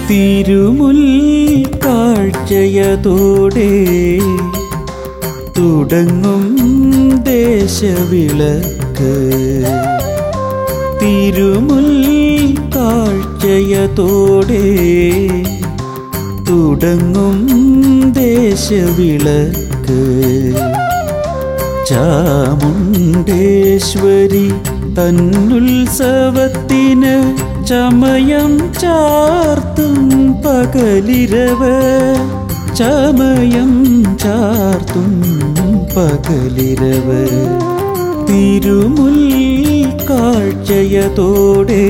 തിരുമുൽ കാഴ്ചയതോടെ തുടങ്ങും ദേശവിളക്ക് തിരുമുൽ കാഴ്ചയതോടെ തുടങ്ങും ദേശവിളക്ക് ചാമുണ്ടേശ്വരി തന്നുത്സവത്തിന് ചമയം ചാർത്തും പകലിരവ് ചമയം ചാർത്തും പകലിരവ് തിരുമുൽ കാഴ്ചയതോടെ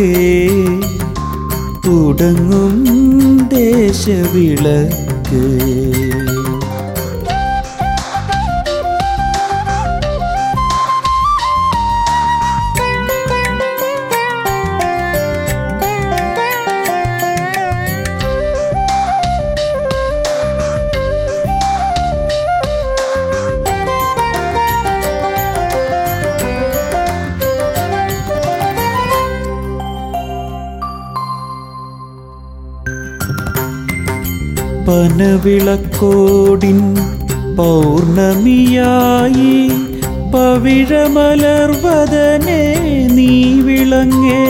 തുടങ്ങും ദേശവിളക്ക് പനവിളക്കോടിൻ പൗർണമിയായി പവിഴമലർവദനെ നീ വിളങ്ങേ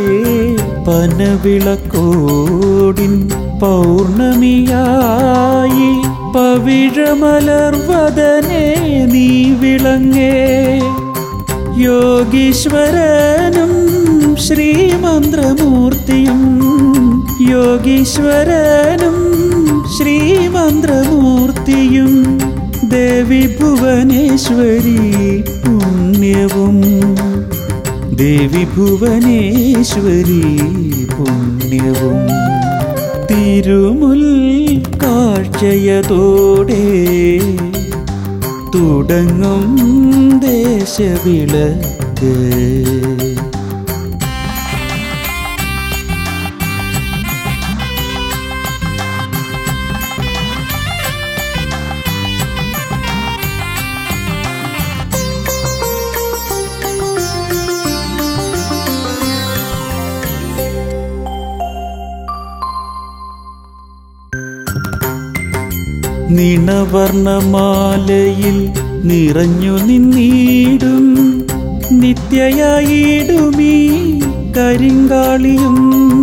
പനവിളക്കോടിൻ പൗർണമിയായി പവിഴമലർവദനെ നീ വിളങ്ങേ യോഗീശ്വരനും ശ്രീമന്ത്രമൂർത്തിയും യോഗീശ്വരനും ശ്രീമന്ത്രമൂർത്തിയും ദേവി ഭുവനേശ്വരി പുണ്യവും ദേവി ഭുവനേശ്വരി പുണ്യവും തിരുമുൽ കാഴ്ചയതോടെ തുടങ്ങും ദേശവിളക്ക് നിണവർണ്ണമാലയിൽ നിറഞ്ഞു നിന്നീടും നിത്യയായിടുമീ കരിങ്കാളിയും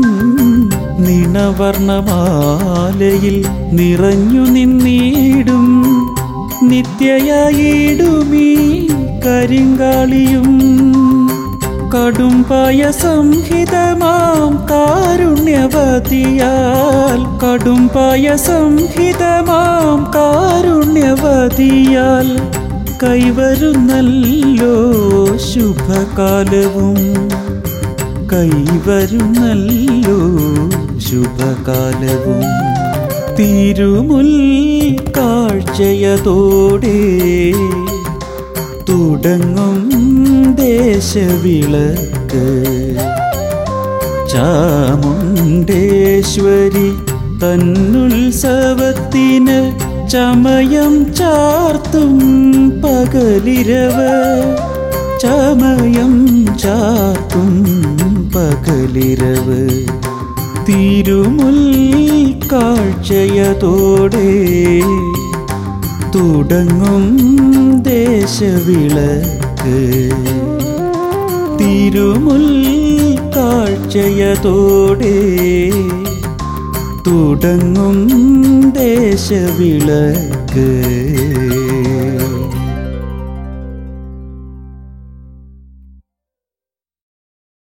നിണവർണ്ണമാലയിൽ നിറഞ്ഞു നിന്നീടും നിത്യയായിടുമീ കരിങ്കാളിയും കടുംപായ സംഹിതമാം കാരുണ്യവതിയാൽ കടുംപായ സംഹിതമാം കാരുണ്യവതിയാൽ കൈവരുന്നല്ലോ ശുഭകാലവും കൈവരുന്നല്ലോ ശുഭകാലവും തിരുമുൽ കാഴ്ചയതോടെ തുടങ്ങും ദേശവിളക്ക് ചാമുണ്ടേശ്വരി തന്നുത്സവത്തിന് ചമയം ചാർത്തും പകലിരവ് ചമയം ചാർത്തും പകലിരവ് തിരുമുൽ കാഴ്ചയതോടെ തുടങ്ങും ദേശവിളക്ക് തിരുമുൽ കാഴ്ചയതോടെ തുടങ്ങും ദേശവിളക്ക്